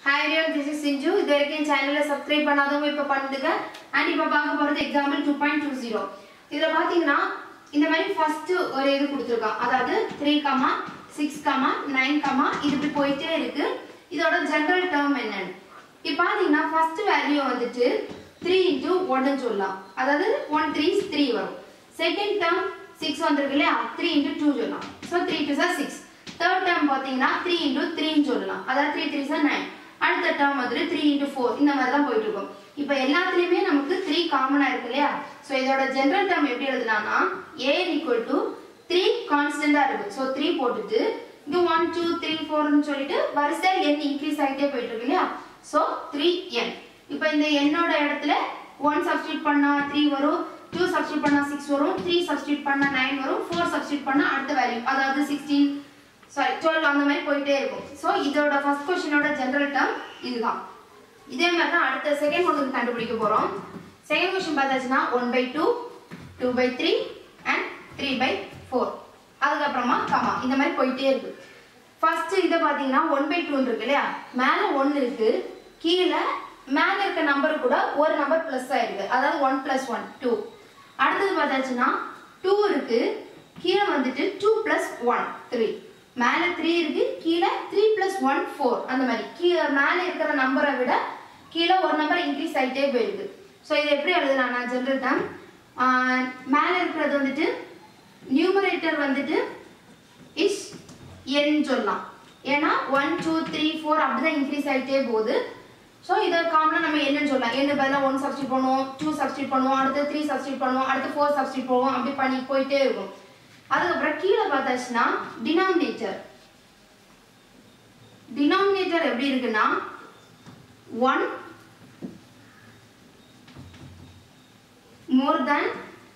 hi dear this is Chinchu இது வரைக்கும் சேனலை சப்ஸ்கிரைப் பண்ணாதவங்க இப்போ பண்ணுங்க அண்ட் இப்போ பார்க்க போகிறது example two point two zero இதில் பார்த்தீங்கன்னா இந்த மாதிரி ஃபஸ்ட்டு ஒரு இது கொடுத்துருக்கான் அதாவது three comma six comma nine comma இது இப்படி போயிட்டே இருக்கு இதோட ஜென்ரல் டேர்ம் என்னன்னு இப்போ பார்த்தீங்கன்னா ஃபர்ஸ்ட் வேல்யூ வந்துட்டு த்ரீ இன்ட்டு ஒன்னு சொல்லலாம் அதாவது ஒன் த்ரீ த்ரீ வரும் செகண்ட் டேர்ம் சிக்ஸ் வந்திருக்கு இல்லையா த்ரீ இன்ட்டு டூ சொல்லலாம் so three two are six third term பார்த்தீங்கன்னா த்ரீ இன்ட்டு த்ரீன்னு சொல்லலாம் அதாவது த்ரீ த்ரீ சார் நைன் அடுத்த டேர்ம் வந்துட்டு த்ரீ இன்ட்டு ஃபோர் இந்த மாதிரி தான் போயிட்டு இருக்கும் இப்போ எல்லாத்துலேயுமே நமக்கு த்ரீ காமனாக இருக்கு இல்லையா ஸோ இதோட ஜென்ரல் டேர்ம் எப்படி எழுதலாம்னா ஏ ஈக்குவல் டு த்ரீ கான்ஸ்டண்டாக இருக்கு ஸோ த்ரீ போட்டுட்டு இங்கே ஒன் டூ த்ரீ ஃபோர்னு சொல்லிட்டு வரிசையாக எண் இன்க்ரீஸ் ஆகிட்டே போயிட்டு இருக்கு இல்லையா ஸோ த்ரீ என் இப்போ இந்த எண்ணோட இடத்துல ஒன் சப்ஸ்டியூட் பண்ணா த்ரீ வரும் டூ சப்ஸ்டியூட் பண்ணா சிக்ஸ் வரும் த்ரீ சப்ஸ்டியூட் பண்ணா நைன் வரும் ஃபோர் சப்ஸ்டியூட் பண்ணா அடுத்த வேல்யூ அதாவது சிக்ஸ்டீன் சாரி டுவெல் அந்த மாதிரி போயிட்டே இருக்கும் ஸோ இதோட ஃபர்ஸ்ட் கொஸ்டினோட ஜென்ரல் டேர்ம் இதுதான் இதே மாதிரி தான் அடுத்த செகண்ட் ஒன்று கண்டுபிடிக்க போகிறோம் செகண்ட் கொஸ்டின் பார்த்தாச்சுன்னா one by two two by three and three by four அதுக்கப்புறமா கமா இந்த மாதிரி போயிட்டே இருக்கு ஃபர்ஸ்ட் இதை பார்த்தீங்கன்னா ஒன் பை டூன்னு இருக்கு இல்லையா மேலே ஒன்று இருக்கு கீழே மேலே இருக்க நம்பர் கூட ஒரு நம்பர் ப்ளஸ் ஆயிருக்கு அதாவது ஒன் ப்ளஸ் ஒன் டூ அடுத்தது பார்த்தாச்சுன்னா டூ இருக்கு கீழே வந்துட்டு டூ ப்ளஸ் ஒன் த்ரீ மேலே த்ரீ இருக்கு கீழே த்ரீ ப்ளஸ் ஒன் ஃபோர் அந்த மாதிரி கீழே மேலே இருக்கிற நம்பரை விட கீழே ஒரு நம்பர் இன்க்ரீஸ் ஆகிட்டே போயிருக்கு ஸோ இது எப்படி எழுதலாம் நான் ஜென்ரல் டேம் மேலே இருக்கிறது வந்துட்டு நியூமரேட்டர் வந்துட்டு இஸ் என் சொல்லலாம் ஏன்னா ஒன் டூ த்ரீ ஃபோர் அப்படிதான் இன்க்ரீஸ் ஆகிட்டே போகுது ஸோ இதை காமனாக நம்ம என்னன்னு சொல்லலாம் என்ன பதிலாக ஒன் சப்ஸ்டியூட் பண்ணுவோம் டூ சப்ஸ்டியூட் பண்ணுவோம் அடுத்து த்ரீ சப்ஸ்டியூட் பண்ணுவோம் அடுத்து ஃபோர் சப்ஸ்டியூட் பண்ணுவோம் அப்படி பண்ணி போயிட்டே இருக்கும் அதுக்கப்புறம் கீழே பார்த்தாச்சுன்னா டினாமினேட்டர் டினாமினேட்டர் எப்படி இருக்குன்னா one more than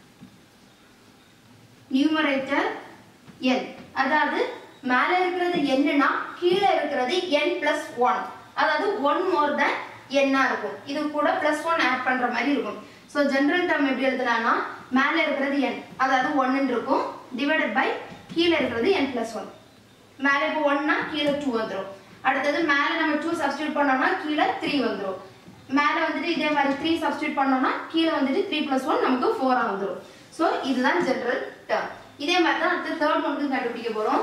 numerator n அதாவது மேலே இருக்கிறது என்னன்னா கீழே இருக்கிறது n பிளஸ் ஒன் அதாவது ஒன் மோர் தேன் என்னா இருக்கும் இது கூட பிளஸ் ஒன் ஆட் பண்ற மாதிரி இருக்கும் ஸோ ஜென்ரல் டேர்ம் எப்படி எழுதலாம்னா மேலே இருக்கிறது n அதாவது ஒன்னு இருக்கும் டிவைடட் பை கீழே இருக்கிறது n பிளஸ் ஒன் மேலே இப்போ ஒன்னா கீழே டூ வந்துடும் அடுத்தது மேலே நம்ம டூ சப்ஸ்டியூட் பண்ணோம்னா கீழே த்ரீ வந்துடும் மேலே வந்துட்டு இதே மாதிரி த்ரீ சப்ஸ்டியூட் பண்ணோம்னா கீழே வந்துட்டு த்ரீ ப்ளஸ் ஒன் நமக்கு ஃபோராக வந்துடும் ஸோ இதுதான் ஜென்ரல் டேர்ம் இதே மாதிரி தான் அடுத்து தேர்ட் ஒன்று கண்டுபிடிக்க போகிறோம்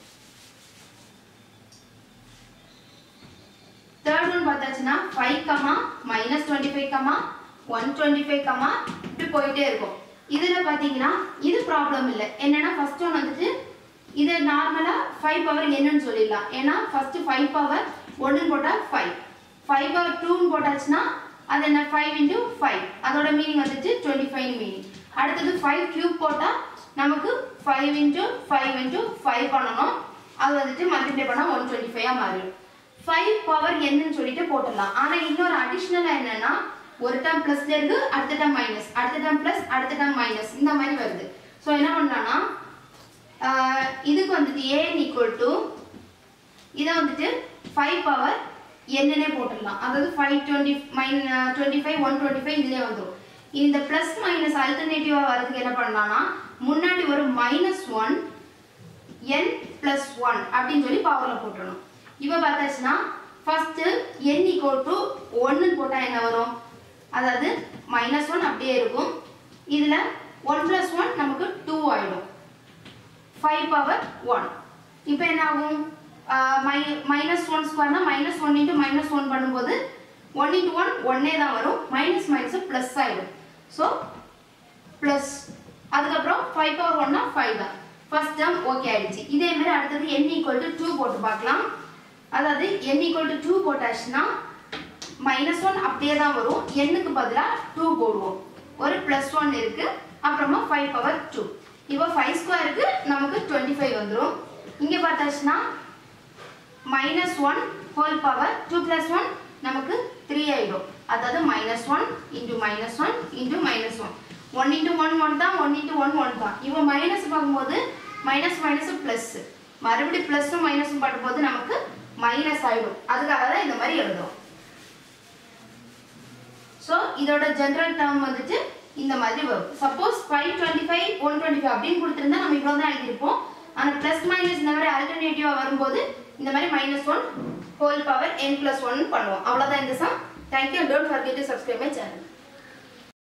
தேர்ட் ஒன் பார்த்தாச்சுன்னா five comma minus twenty five comma one twenty five comma இப்படி போயிட்டே இருக்கும் இதில் பார்த்தீங்கன்னா இது ப்ராப்ளம் இல்லை என்னன்னா ஃபர்ஸ்ட் ஒன் வந்துட்டு இது நார்மலாக ஃபைவ் பவர் என்னன்னு சொல்லிடலாம் ஏன்னா ஃபர்ஸ்ட் ஃபைவ் பவர் ஒன்றுன்னு போட்டால் ஃபைவ் ஃபைவ் பவர் டூன்னு போட்டாச்சுன்னா அது என்ன ஃபைவ் இன்ட்டு ஃபைவ் அதோட மீனிங் வந்துட்டு டுவெண்ட்டி ஃபைவ் மீனிங் அடுத்தது ஃபைவ் கியூப் போட்டால் நமக்கு five into five into five பண்ணணும் அது வந்துட்டு மல்டிப்ளை பண்ணால் ஒன் டுவெண்ட்டி ஃபைவாக மாறிடும் ஃபைவ் பவர் என்னன்னு சொல்லிட்டு போட்டுடலாம் ஆனால் இன்னொரு அடிஷ்னலாக என்னன்னா ஒரு டேர்ம் ப்ளஸ்ல இருக்கு அடுத்த டேர்ம் மைனஸ் அடுத்த டேர்ம் ப்ளஸ் அடுத்த டேர்ம் மைனஸ் இந்த மாதிரி வருது ஸோ என்ன பண்ணலாம்னா ஆஹ் இதுக்கு வந்துட்டு ஏன் ஈக்குவல் டு இதை வந்துட்டு ஃபைவ் பவர் என்னன்னே போட்டுடலாம் அதாவது five twenty minus twenty five one twenty five இதுலேயே வந்துடும் இந்த ப்ளஸ் மைனஸ் அல்டர்னேட்டிவாக வரதுக்கு என்ன பண்ணலாம்னா முன்னாடி ஒரு minus one n plus one அப்படின்னு சொல்லி பவரில் போட்டுடணும் இப்போ பார்த்தாச்சுன்னா ஃபஸ்ட்டு என் ஈக்குவல் டு ஒன்றுன்னு போட்டால் என்ன வரும் அதாவது மைனஸ் ஒன் அப்படியே இருக்கும் இதில் ஒன் ப்ளஸ் ஒன் நமக்கு டூ ஆகிடும் ஃபைவ் பவர் ஒன் இப்போ என்ன ஆகும் மை மைனஸ் ஒன் ஸ்கொயர்னா minus one into minus one பண்ணும்போது ஒன் இன்ட்டு ஒன் ஒன்னே தான் வரும் மைனஸ் மைனஸ் ப்ளஸ் ஆகிடும் ஸோ ப்ளஸ் அதுக்கப்புறம் ஃபைவ் பவர் ஒன்னா ஃபைவ் தான் ஃபர்ஸ்ட் டேர்ம் ஓகே ஆயிடுச்சு இதே மாதிரி அடுத்தது n ஈக்குவல் டு டூ போட்டு பார்க்கலாம் அதாவது n ஈக்குவல் டு டூ போட்டாச்சுன்னா மைனஸ் ஒன் அப்படியே தான் வரும் எண்ணுக்கு பதிலாக டூ போடுவோம் ஒரு ப்ளஸ் ஒன் இருக்கு அப்புறமா ஃபைவ் பவர் டூ இப்போ ஃபைவ் ஸ்கொயருக்கு நமக்கு டுவெண்ட்டி ஃபைவ் வந்துடும் இங்கே பார்த்தாச்சுன்னா minus one whole power two plus one நமக்கு த்ரீ ஆகிடும் அதாவது minus one into minus one into minus one one into one one தான் ஒன் இன்ட்டு ஒன் ஒன் தான் இப்போ மைனஸ் பார்க்கும்போது மைனஸ் மைனஸ் ப்ளஸ் மறுபடியும் ப்ளஸ்ஸும் மைனஸும் பண்ணும்போது நமக்கு மைனஸ் ஆகிடும் அதுக்காக தான் இந்த மாதிரி எழுதுறோம் ஸோ இதோட ஜென்ரல் டேர்ம் வந்துட்டு இந்த மாதிரி வரும் suppose five twenty five one twenty five அப்படின்னு கொடுத்துருந்தா நம்ம இவ்வளோ தான் எழுதியிருப்போம் ஆனால் ப்ளஸ் மைனஸ் இந்த மாதிரி ஆல்டர்னேட்டிவாக வரும்போது இந்த மாதிரி minus one whole power n plus one பண்ணுவோம் அவ்வளோதான் இந்த sum thank you don't forget to subscribe my channel